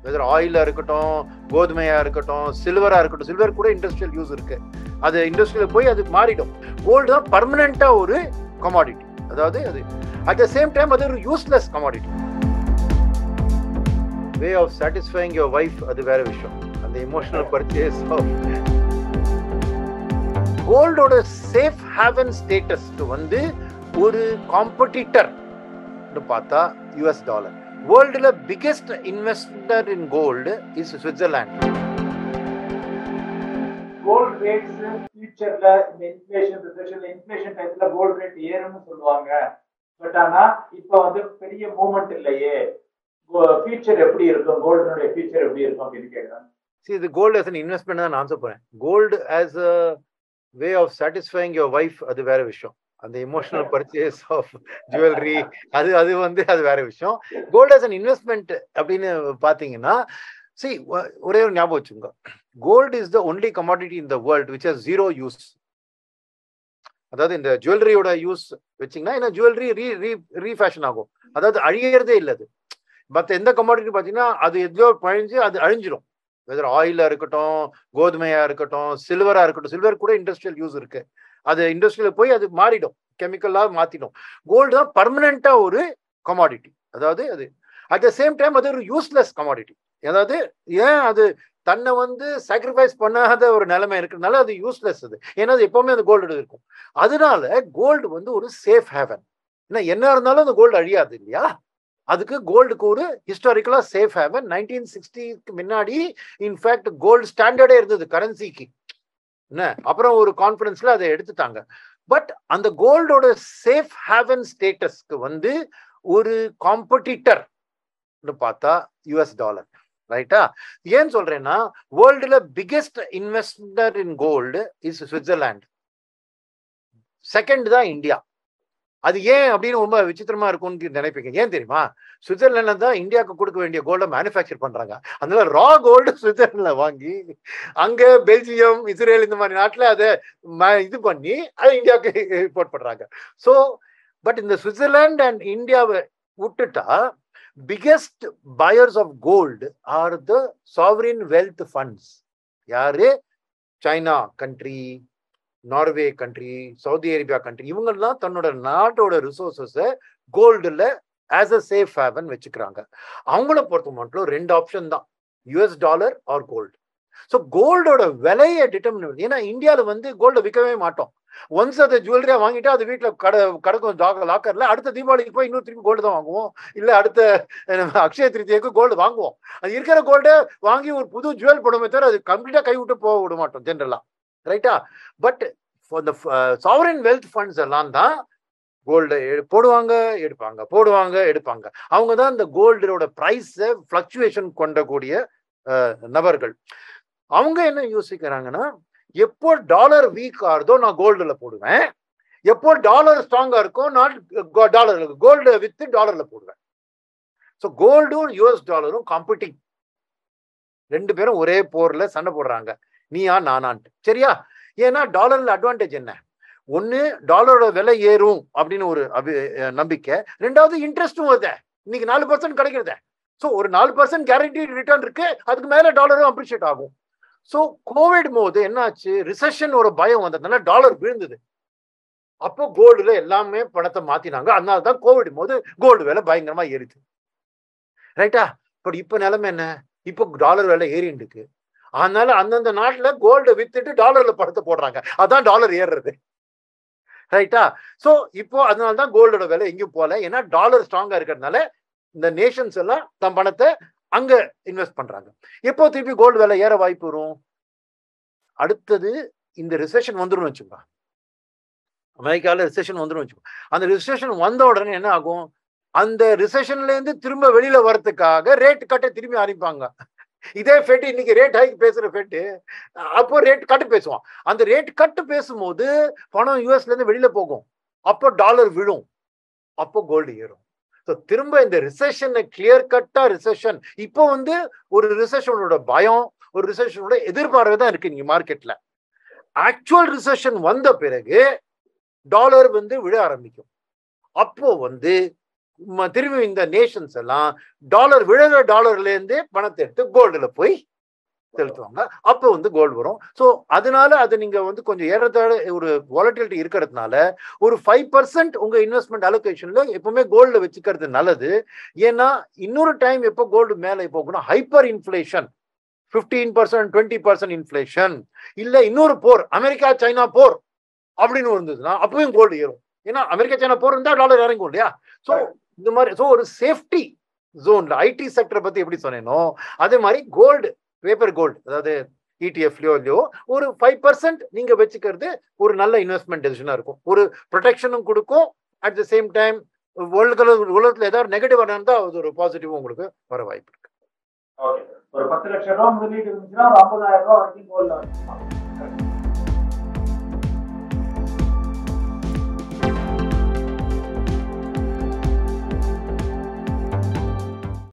weather ஆயிலா இருக்கட்டும் கோதுமையா இருக்கட்டும் சில்வரா இருக்கட்டும் சில்வர் கூட இண்டஸ்ட்ரியல் யூஸ் இருக்கு அது இண்டஸ்ட்ரியல் போய் அது மாறிடும் கோல்டு தான் பர்மனண்டா ஒரு கமாடிட்டி அதாவது அது அட் த சேம் டைம் அது ஒரு useless commodity way of satisfying your wife அது வேற விஷயம் அந்த எமோஷனல் பர்ச்சேஸ் ஆஃப் கோல்டோட சேஃப் ஹேவன் ஸ்டேட்டஸ்க்கு வந்து ஒரு காம்படிட்டர் பார்த்தா யூஎஸ் டாலர் வேர்ல்டுல biggest investor in gold is Switzerland gold rates ஃபியூச்சர்ல இந்த இன்ஃபிளேஷன் ரிசெஷன்ல இன்ஃபிளேஷன் டைம்ல கோல்ட் ரேட் ஏறும்னு சொல்லுவாங்க பட் ஆனா இப்ப வந்து பெரிய மூவ்மெண்ட் இல்லையே ஃபியூச்சர் எப்படி இருக்கும் கோல்டுனுடைய ஃபியூச்சர் எப்படி இருக்கும் அப்படின்னு கேக்குறாங்க See, இது கோல்டு as an இன்வெஸ்ட்மெண்ட் தான் நான் ஆன்சர் போறேன் gold as a way of satisfying your wife அது வேற விஷயம் அந்த எமோஷனல் பர்ச்சேஸ் ஆஃப் ஜுவல்லரி அது அது வந்து அது வேற விஷயம் கோல்டு as an இன்வெஸ்ட்மெண்ட் அப்படின்னு பாத்தீங்கன்னா சி ஒரே ஒரு ஞாபகம் வச்சுங்க gold is the only commodity in the world which has zero use அதாவது இந்த ஜுவல்லரியோட யூஸ் வச்சிங்கன்னா ஏன்னா ஜுவல்லரி ரீ ரீ ரீஃபேஷன் ஆகும் அதாவது அழியறதே இல்லை அது மற்ற எந்த கமாடிட்டி பார்த்தீங்கன்னா அது எதுலோ பழிஞ்சு அது அழிஞ்சிடும் வெதர் ஆயிலா இருக்கட்டும் கோதுமையா இருக்கட்டும் சில்வரா இருக்கட்டும் சில்வர் கூட இண்டஸ்ட்ரியல் யூஸ் இருக்கு அது இண்டஸ்ட்ரியல் போய் அது மாறிடும் கெமிக்கலா மாத்திடும் கோல்டு தான் பர்மனண்டா ஒரு கமாடிட்டி அதாவது அது அட் த சேம் டைம் அது ஒரு யூஸ்லெஸ் கமாடிட்டி அதாவது ஏன் அது தன்னை வந்து சாக்ரிஃபைஸ் பண்ணாத ஒரு நிலைமை இருக்கிறதுனால அது யூஸ்லெஸ் அது ஏன்னா அது எப்பவுமே அந்த கோல்டு இருக்கும் அதனால கோல்டு வந்து ஒரு சேஃப் ஹேவன் ஏன்னா என்ன இருந்தாலும் அந்த கோல்டு அழியாது இல்லையா அதுக்கு கோல்டுக்கு ஒரு ஹிஸ்டாரிக்கலா சேஃப் ஹேவன் நைன்டீன் சிக்ஸ்டிக்கு முன்னாடி இன்ஃபேக்ட் கோல்டு ஸ்டாண்டர்டே இருந்தது கரன்சிக்கு என்ன அப்புறம் ஒரு கான்ஃபரன்ஸ்ல அதை எடுத்துட்டாங்க பட் அந்த கோல்டோட சேஃப் ஹேவன் ஸ்டேட்டஸ்க்கு வந்து ஒரு காம்படிட்டர் பார்த்தா யூஎஸ் டாலர் ரைட்டா ஏன் சொல்றேன்னா வேர்ல்டுல biggest investor in gold is Switzerland second தான் இந்தியா அது ஏன் அப்படின்னு ரொம்ப விசித்திரமா இருக்கும்னு நினைப்பீங்க ஏன் தெரியுமா சுவிட்சர்லாண்ட்ல தான் இந்தியாவுக்கு கொடுக்க வேண்டிய கோல்டை மேனுஃபேக்சர் பண்றாங்க அதனால ரா கோல்டு சுவிட்சர்லாண்ட்ல வாங்கி அங்க பெல்ஜியம் இஸ்ரேல் இந்த மாதிரி நாட்டுல அதை இது பண்ணி அதை இந்தியாவுக்கு இம்போர்ட் பண்றாங்க ஸோ பட் இந்த சுவிட்சர்லாண்ட் அண்ட் இந்தியாவை விட்டுட்டா biggest buyers of gold are the sovereign wealth funds யாரு China country Norway country Saudi Arabia country இவங்கெல்லாம் தன்னோட நாட்டோட ரிசோர்சஸை கோல்டுல ஆஸ் அ சேஃப் ஹேவன் வச்சுக்கிறாங்க அவங்கள பொறுத்த மட்டும் ரெண்டு ஆப்ஷன் தான் US dollar or gold so கோல்டோட விலையை டிட்டர்மின் ஏன்னா இந்தியாவில் வந்து கோல்டை விற்கவே மாட்டோம் ஒன்ஸ் அதை ஜுவல்லரியா வாங்கிட்டா அது வீட்டில் கடை கிடக்கும் லாக்கர்ல அடுத்த தீபாவளிக்கு போய் இன்னும் திருப்பி கோல்டு தான் வாங்குவோம் இல்லை அடுத்த அக்ஷய திருத்தியக்கு கோல்டு வாங்குவோம் அது இருக்கிற கோல்டை வாங்கி ஒரு புது ஜுவல் போடுமே தவிர அது கம்ப்ளீட்டா கை விட்டு போக விட மாட்டோம் ஜென்ரலா ரைட்டா பட் இந்த சாவரின் வெல்த் ஃபண்ட்ஸ் எல்லாம் தான் கோல்டு போடுவாங்க எடுப்பாங்க போடுவாங்க எடுப்பாங்க அவங்க தான் இந்த கோல்டோட ப்ரைஸை ஃப்ளக்சுவேஷன் கொண்டக்கூடிய நபர்கள் அவங்க என்ன யோசிக்கிறாங்கன்னா எப்போ டாலர் வீக் ஆகுதோ நான் கோல்டுல போடுவேன் எப்போ டாலர் ஸ்ட்ராங்கா இருக்கோ நான் டாலர் கோல்டு வித்து டாலர்ல போடுவேன் ஸோ கோல்டும் யூஎஸ் டாலரும் காம்படிங் ரெண்டு பேரும் ஒரே போர்ல சண்டை போடுறாங்க நீயா நானான்ட்டு சரியா ஏன்னா டாலர்ல அட்வான்டேஜ் என்ன ஒன்னு டாலரோட விலை ஏறும் அப்படின்னு ஒரு அபி நம்பிக்கை ரெண்டாவது இன்ட்ரெஸ்டும் வருது இன்னைக்கு நாலு பர்சன்ட் கிடைக்கிறத ஸோ ஒரு நாலு பர்சன்ட் கேரண்டி ரிட்டர்ன் இருக்கு அதுக்கு மேல டாலரும் அப்ரிஷியேட் ஆகும் ஸோ கோவிட் போது என்னாச்சு ரிசெஷன் ஒரு பயம் வந்ததுனால டாலர் விழுந்தது அப்போ கோல்டுல எல்லாமே பணத்தை மாத்தினாங்க அதனால தான் கோவிட் போது கோல்டு விலை பயங்கரமா ஏறிச்சு ரைட்டா பட் இப்போ நிலைமை என்ன இப்போ டாலர் விலை ஏறிட்டு இருக்கு அதனால அந்தந்த நாட்டுல கோல்டு வித்துட்டு டாலர்ல பணத்தை போடுறாங்க அதான் டாலர் ஏறுறது ரைட்டா சோ இப்போ அதனால தான் கோல்டோட விலை எங்கேயும் போல ஏன்னா டாலர் ஸ்ட்ராங்கா இருக்கிறதுனால இந்த நேஷன்ஸ் எல்லாம் தன் பணத்தை அங்க இன்வெஸ்ட் பண்றாங்க எப்போ திருப்பி கோல்டு விலை ஏற வாய்ப்பு வரும் அடுத்தது இந்த ரிசெஷன் வந்துடும் வச்சுக்கோ அமெரிக்காவில் ரிசெஷன் வந்துடும் வச்சுக்கோ அந்த ரிசெஷன் வந்த உடனே என்ன ஆகும் அந்த ரிசெஷன்ல இருந்து திரும்ப வெளியில வரதுக்காக ரேட் கட்ட திரும்பி ஆரம்பிப்பாங்க இதே ஃபெட் இன்னைக்கு ரேட் ஹைக் பேசுற ஃபெட்டு அப்போ ரேட் கட்டு பேசுவான் அந்த ரேட் கட்டு பேசும்போது பணம் யூஎஸ்ல இருந்து வெளியில போகும் அப்போ டாலர் விழும் அப்போ கோல்டு ஏறும் ஸோ திரும்ப இந்த ரிசெஷனை கிளியர் கட்டா ரிசெஷன் இப்போ வந்து ஒரு ரிசெஷனோட பயம் ஒரு ரிசெஷனோட எதிர்பார்வை தான் இருக்கு நீங்க மார்க்கெட்ல ஆக்சுவல் ரிசெஷன் வந்த பிறகு டாலர் வந்து விழ ஆரம்பிக்கும் அப்போ வந்து ம- திரும்பி இந்த நேஷன்ஸ் எல்லாம் டாலர் விழுற டாலர்ல இருந்தே பணத்தை எடுத்து கோல்டுல போய் செலுத்துவாங்க அப்போ வந்து கோல்டு வரும் ஸோ அதனால அது நீங்க வந்து கொஞ்சம் ஏறத்தாழ ஒரு வாலட்டிலிட்டி இருக்கிறதுனால ஒரு ஃபைவ் பர்சன்ட் உங்க இன்வெஸ்ட்மெண்ட் அலோகேஷன்ல எப்பவுமே கோல்டு வச்சுக்கிறது நல்லது ஏன்னா இன்னொரு டைம் எப்போ கோல்டு மேலே போகணும் hyper inflation fifteen percent twenty percent inflation இல்ல இன்னொரு போர் அமெரிக்கா சைனா போர் அப்படின்னு இருந்ததுன்னா அப்பவும் கோல்டு ஏறும் ஏன்னா அமெரிக்கா சைனா போர் இருந்தா டாலர் இறங்கும் இல்லையா ஸோ இந்த மாதிரி ஸோ ஒரு சேஃப்டி ஜோன்ல ஐடி செக்டரை பத்தி எப்படி சொன்னேனோ அதே மாதிரி கோல்டு பேப்பர் கோல்டு அதாவது இடிஎஃப்லயோ இல்லையோ ஒரு ஃபைவ் பர்சன்ட் நீங்க வச்சுக்கிறது ஒரு நல்ல இன்வெஸ்ட்மெண்ட் டெசிஷனா இருக்கும் ஒரு ப்ரொடெக்ஷனும் கொடுக்கும் at the same time world உலகத்துல ஏதாவது நெகட்டிவ் இருந்தால் அது ஒரு பாசிட்டிவ் உங்களுக்கு வர வாய்ப்பு இருக்கு ஓகே ஒரு பத்து லட்சம் ரூபாய் முதலீடு இருந்துச்சுன்னா ஒரு ஐம்பதாயிரம் ரூபாய் வரைக்கும் கோல்ட்ல வச்சுக்கலாம்